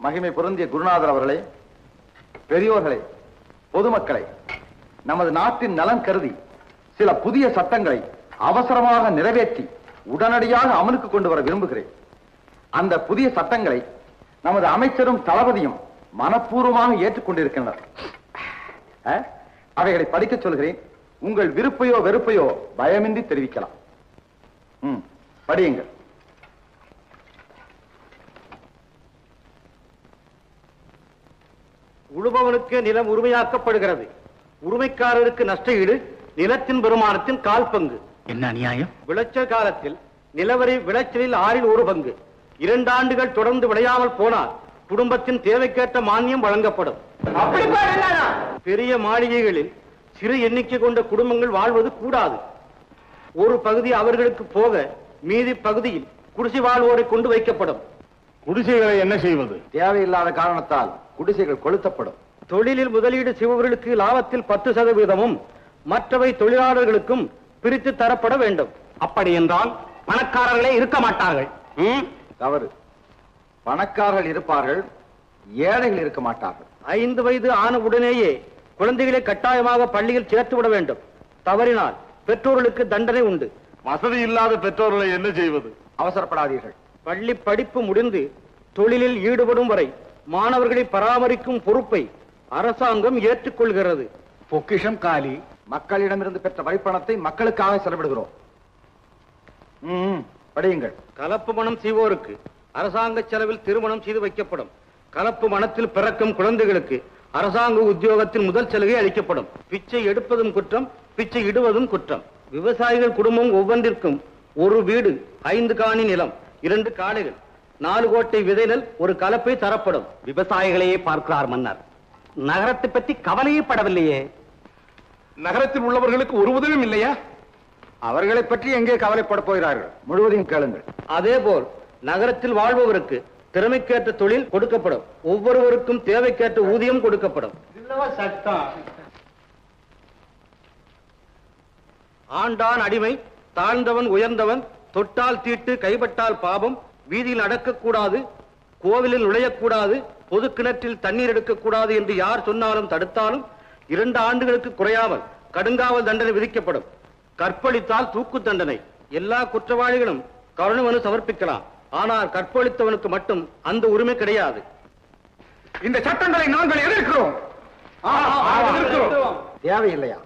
மகிமை பொருந்திய குருநாதர் அவர்களே பெரியோர்களே பொதுமக்களை நமது நாட்டின் நலன் கருதி சில புதிய சட்டங்களை அவசரமாக நிறைவேற்றி உடனடியாக அமலுக்கு கொண்டு வர விரும்புகிறேன் அந்த புதிய சட்டங்களை நமது அமைச்சரும் தளபதியும் மனப்பூர்வமாக ஏற்றுக்கொண்டிருக்கின்றனர் அஹ், அவைகளை படிக்கச் சொல்கிறேன் உங்கள் விருப்பையோ வெறுப்பையோ பயமின்றி தெரிவிக்கலாம் ம், படியுங்கள் உழுபவனுக்கு நிலம் உரிமையாக்கப்படுகிறது உரிமைக்காரருக்கு நஷ்ட ஈடு நிலத்தின் பெருமானத்தின் கால் பங்கு என்ன அநியாயம் விளைச்சல் காலத்தில் நிலவரி விளைச்சலில் ஆறில் ஒரு பங்கு இரண்டு ஆண்டுகள் தொடர்ந்து விளையாமல் போனால் குடும்பத்தின் தேவைக்கேற்ற மானியம் வழங்கப்படும் பெரிய மாளிகைகளில் சிறு எண்ணிக்கை கொண்ட குடும்பங்கள் வாழ்வது கூடாது ஒரு பகுதி அவர்களுக்கு போக மீதி பகுதியில் குடிசை வாழ்வோரை கொண்டு வைக்கப்படும் குடிசைகளை என்ன செய்வது தேவையில்லாத காரணத்தால் குடிசைகள் கொளுத்தப்படும் தொழிலில் முதலீடு செய்பவர்களுக்கு லாபத்தில் பத்து சதவீதமும் மற்றவை தொழிலாளர்களுக்கும் பிரித்து தரப்பட வேண்டும் அப்படி என்றால் பணக்காரர்களே இருக்க மாட்டார்கள் ம்? தவறு பணக்காரர்கள் இருப்பார்கள் ஏழைகள் இருக்க மாட்டார்கள் ஐந்து வயது ஆன உடனேயே குழந்தைகளை கட்டாயமாக பள்ளியில் சேர்த்து விட வேண்டும் தவறினால் பெற்றோர்களுக்கு தண்டனை உண்டு வசதி இல்லாத பெற்றோர்களை என்ன செய்வது அவசரப்படாதீர்கள் பள்ளி படிப்பு முடிந்து தொழிலில் ஈடுபடும் வரை மாணவர்களை பராமரிக்கும் பொறுப்பை அரசாங்கம் ஏற்றுக்கொள்கிறது பொக்கிஷம் காலி மக்களிடமிருந்து பெற்ற வரிப்பணத்தை மக்களுக்காக செலவிடுகிறோம் ம், படியுங்கள் கலப்பு மனம் செய்வோருக்கு அரசாங்க செலவில் திருமணம் செய்து வைக்கப்படும் கலப்பு மனத்தில் பிறக்கும் குழந்தைகளுக்கு அரசாங்க உத்தியோகத்தின் முதல் சலுகை அளிக்கப்படும் பிச்சை எடுப்பதும் குற்றம் பிச்சை இடுவதும் குற்றம் விவசாயிகள் குடும்பம் ஒவ்வொன்றிற்கும் ஒரு வீடு ஐந்து காணி நிலம் இரண்டு காளைகள் நாலு கோட்டை விதை நெல் ஒரு கலப்பை தரப்படும் விவசாயிகளையே பார்க்கிறார் மன்னர் நகரத்தை பற்றி கவலையே படவில்லையே நகரத்தில் உள்ளவர்களுக்கு ஒரு உதவியும் இல்லையா அவர்களை பற்றி எங்கே கவலைப்பட போகிறார்கள் முழுவதையும் கேளுங்கள் அதேபோல் நகரத்தில் வாழ்பவருக்கு திறமைக்கேற்ற தொழில் கொடுக்கப்படும் ஒவ்வொருவருக்கும் தேவைக்கேற்ற ஊதியம் கொடுக்கப்படும் ஆண்டான் அடிமை தாழ்ந்தவன் உயர்ந்தவன் தொட்டால் தீட்டு கைப்பட்டால் பாபம் வீதியில் நடக்கக்கூடாது கோவிலில் நுழையக்கூடாது பொது கிணற்றில் தண்ணீர் எடுக்கக்கூடாது என்று யார் சொன்னாலும் தடுத்தாலும் இரண்டு ஆண்டுகளுக்கு குறையாமல் கடுங்காவல் தண்டனை விதிக்கப்படும் கற்பழித்தால் தூக்கு தண்டனை எல்லா குற்றவாளிகளும் கருணை மனு சமர்ப்பிக்கலாம் ஆனால் கற்பழித்தவனுக்கு மட்டும் அந்த உரிமை கிடையாது இந்த சட்டங்களை நாங்கள் எதிர்க்கிறோம் தேவையில்லையா